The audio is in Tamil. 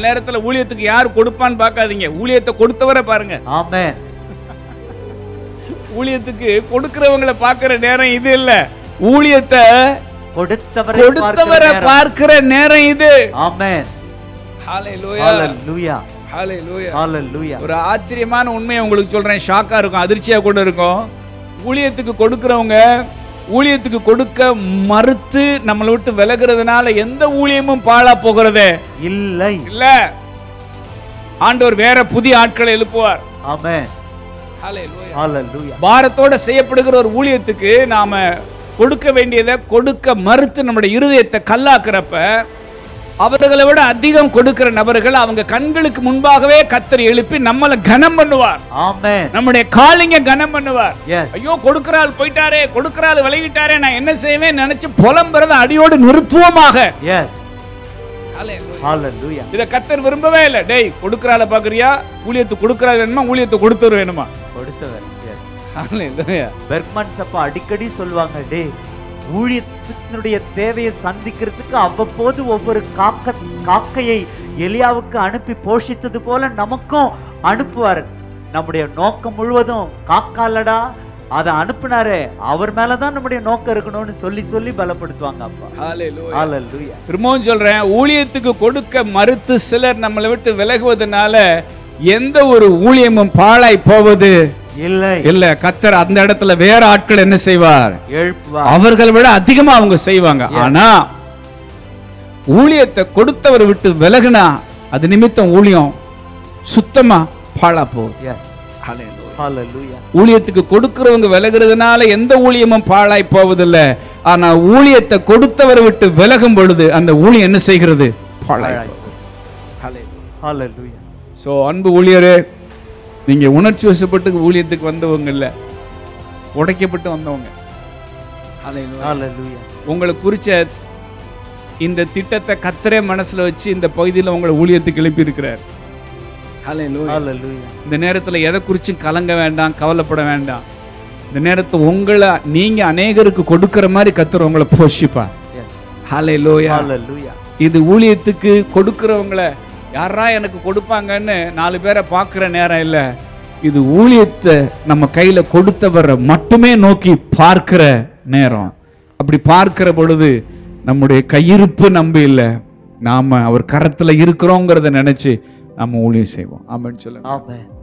நேரத்துல ஊழியத்துக்கு யார் கொடுப்பான்னு பார்க்காதீங்க ஊழியத்தை கொடுத்தவரை பாருங்க ஆமென் ஊழியத்துக்கு கொடுக்கிறவங்கள பார்க்கிற நேரம் இது இல்ல ஊழியத்தை கொடுத்தவரை கொடுத்தவரை பார்க்கிற நேரம். பார்க்கிற நேரம் இது ஆமென் ஹalleluya ஹalleluya ஹalleluya ஹalleluya ஒரு ஆச்சரியமான உண்மையை உங்களுக்கு சொல்றேன் ஷாக்கா இருக்கும் அதிர்ச்சியா கூட இருக்கும் ஊழியத்துக்கு கொடுக்கறவங்க ஊழியத்துக்கு கொடுக்க மறுத்து நம்மளை விட்டு விலகுறதுனால எந்த ஊழியமும் பாழா போகிறதே இல்லை இல்ல ஆண்டவர் வேற புதிய ஆட்களை எழுப்புவார் ஆமென் ஹalleluya. ஹalleluya பாரத்தோட செய்யப்படுகிற ஒரு ஊழியத்துக்கு நாம கொடுக்க வேண்டியதை கொடுக்க மறுத்து நம்முடைய இருதயத்தை கல்லாக்குறப்ப அவர்களை விட அதிகம் கொடுக்கிற நபர்கள் அவங்க கண்களுக்கு முன்பாகவே கத்தர் எழுப்பி நம்மளை கனம் பண்ணுவார் ஆமென் நம்முடைய காலிங்க கனம் பண்ணுவார் எஸ் ஐயோ கொடுக்கறாள் போயிட்டாரே கொடுக்கறாள் விலகிட்டாரே நான் என்ன செய்வேன் நினைச்சு புலம்புறத அடியோடு நிறுத்துவோமாக எஸ் ஹalleluya இத கத்தர் விரும்பவே இல்லை டேய் கொடுக்கறாள பாக்குறியா ஊழியத்தை கொடுக்கறாள் வேணுமா ஊழியத்தை கொடுத்துரு வேணுமா கொடுத்தவர் எஸ் ஹalleluya. பெர்க்மன்ஸ் அப்பா அடிக்கடி சொல்லுவாங்க டே ஊழியத்தினுடைய தேவையை சந்திக்கிறதுக்கு அவ்வப்போது ஒவ்வொரு காக்க காக்கையை எலியாவுக்கு அனுப்பி போஷித்தது போல நமக்கும் அனுப்புவார் நம்முடைய நோக்கம் முழுவதும் காக்காலடா அதை அனுப்புனாரே அவர் மேலதான் நம்முடைய நோக்கம் இருக்கணும்னு சொல்லி சொல்லி பலப்படுத்துவாங்க அப்பா ஹalleluya. ஹalleluya திரும்பவும் சொல்றேன் ஊழியத்துக்கு கொடுக்க மறுத்து சிலர் நம்மளை விட்டு விலகுவதனால எந்த ஒரு ஊழியமும் பாழாய் போவது இல்லை இல்ல கத்தர் அந்த இடத்துல வேற ஆட்கள் என்ன செய்வார் எழுப்புவார் அவர்களை விட அதிகமா அவங்க செய்வாங்க ஆனா ஊழியத்தை கொடுத்தவர் விட்டு விலகுனா அது நிமித்தம் ஊழியம் சுத்தமா பாழா போகுது எஸ் ஹalleluya ஊழியத்துக்கு கொடுக்கிறவங்க விலகுறதுனால எந்த ஊழியமும் பாழாய் போவதில்லை ஆனா ஊழியத்தை கொடுத்தவரை விட்டு விலகும் பொழுது அந்த ஊழியம் என்ன செய்கிறது பாழாய் பாழாய் ஹalleluya ஸோ அன்பு ஊழியரே நீங்க உணர்ச்சி வசப்பட்டு ஊழியத்துக்கு வந்தவங்க இல்ல உடைக்கப்பட்டு வந்தவங்க ஹalleluya உங்களை குறிச்ச இந்த திட்டத்தை கத்தரே மனசுல வச்சு இந்த பகுதியில் உங்களை ஊழியத்துக்கு எழுப்பி இருக்கிறார் ஹalleluya இந்த நேரத்துல எதை குறிச்சும் கலங்க வேண்டாம் கவலைப்பட வேண்டாம் இந்த நேரத்தை உங்களை நீங்க அநேகருக்கு கொடுக்கிற மாதிரி கத்தர் உங்களை போஷிப்பார் எஸ் ஹலே லோயா ஹalleluya இது ஊழியத்துக்கு கொடுக்கிறவங்கள யாரா எனக்கு கொடுப்பாங்கன்னு நாலு பேரை பார்க்குற நேரம் இல்லை இது ஊழியத்தை நம்ம கையில கொடுத்தவரை மட்டுமே நோக்கி பார்க்கிற நேரம் அப்படி பார்க்கிற பொழுது நம்முடைய கையிருப்பு நம்ப இல்லை நாம அவர் கரத்துல இருக்கிறோங்கிறத நினைச்சு நம்ம ஊழியம் செய்வோம் ஆமென்னு சொல்லுங்க ஆமென்